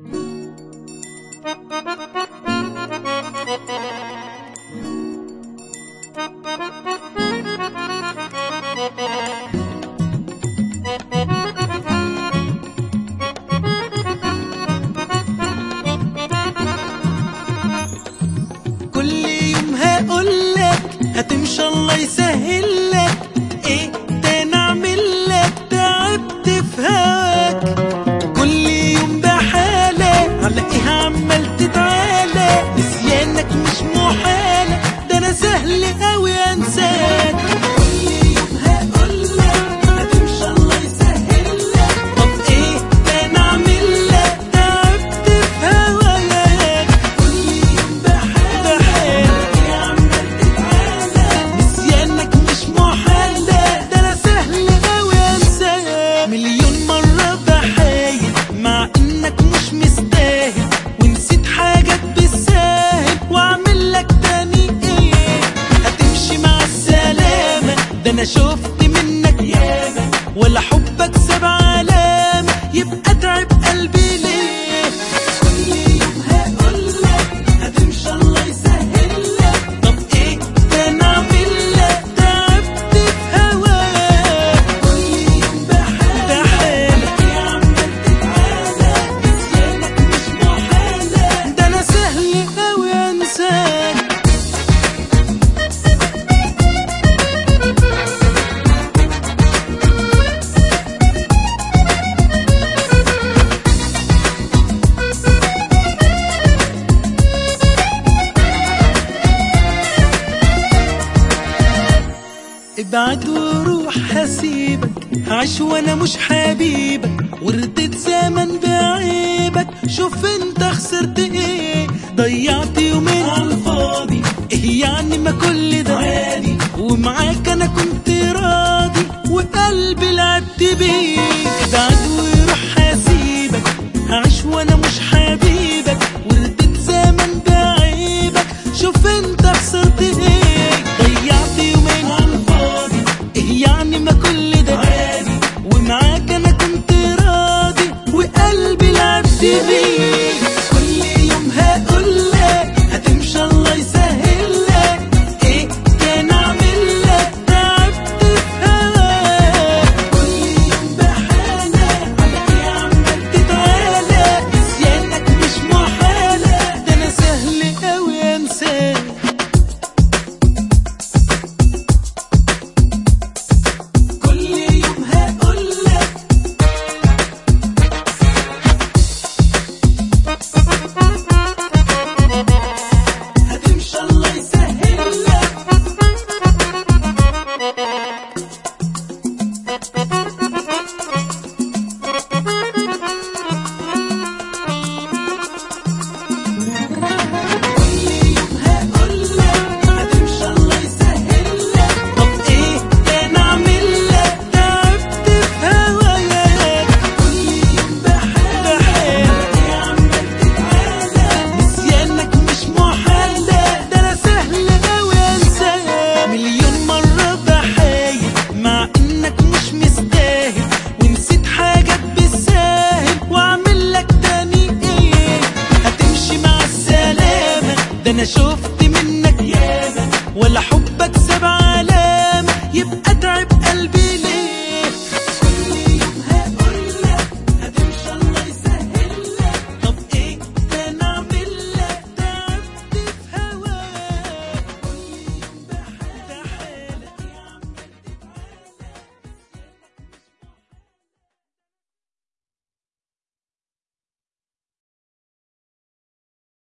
كل يوم هقولك هتمشي الله يسهلك ايه تاني اعمل لك تعبت في هواك كل يوم بحالة على ايه عمال تتعالى نسيانك مش محالة ده انا سهل اوي انساك كل يوم هقولك هتمشي الله يسهلك طب ايه تاني اعمل لك تعبت في هواك كل يوم بحالة يا عمال تتعالى نسيانك مش محالة ده انا سهل اوي انساك مليون مرة بحايل مع انك مش مستاهل ونسيت حاجات بالساهل واعمل لك تاني ايه هتمشي مع السلامة ده انا شفت منك ياما ولا حبك ساب علامة يبقى تعب قلبي ليه كل يوم هقولك هتمشي الله يسهلك طب ايه تاني اعمل لك تعبت في هواك كل يوم بحالك يا عمال تتعالى نسيانك مش محالة ده انا سهل اوي انساك ابعد وروح هسيبك هعيش وانا مش حبيبك وردت زمن بعيبك شوف انت خسرت ايه ضيعت يومين على الفاضي ايه يعني ما كل ده عادي ومعاك انا كنت راضي وقلبي لعبت بيه ابعد وروح هسيبك هعيش وانا مش حبيبك وردت زمن بعيبك شوف انت خسرت ايه ضيعت يومين على الفاضي ايه يعني ما كل ده عادي ومعاك انا كنت راضي وقلبي لعبت بيه كل يوم هقولك هتمشي الله يسهلك ايه كان اعمل لك تعبت في هواك كل يوم بحالة على ايه عمال تتعالى نسيانك مش محالة ده انا سهل اوي انساك كل يوم هقولك هتمشي الله يسهلك كل يوم هقولك هتمشي الله يسهلك طب ايه تاني اعمل لك تعبت في هواك كل يوم بحالك يا عمال تتعالى نسيانك مش محالة ده انا سهل اوي انساك مليون مرة بحايل مع انك مش مستاهل ونسيت حاجات بالساهل واعمل لك تاني ايه هتمشي مع السلامة ده انا شوف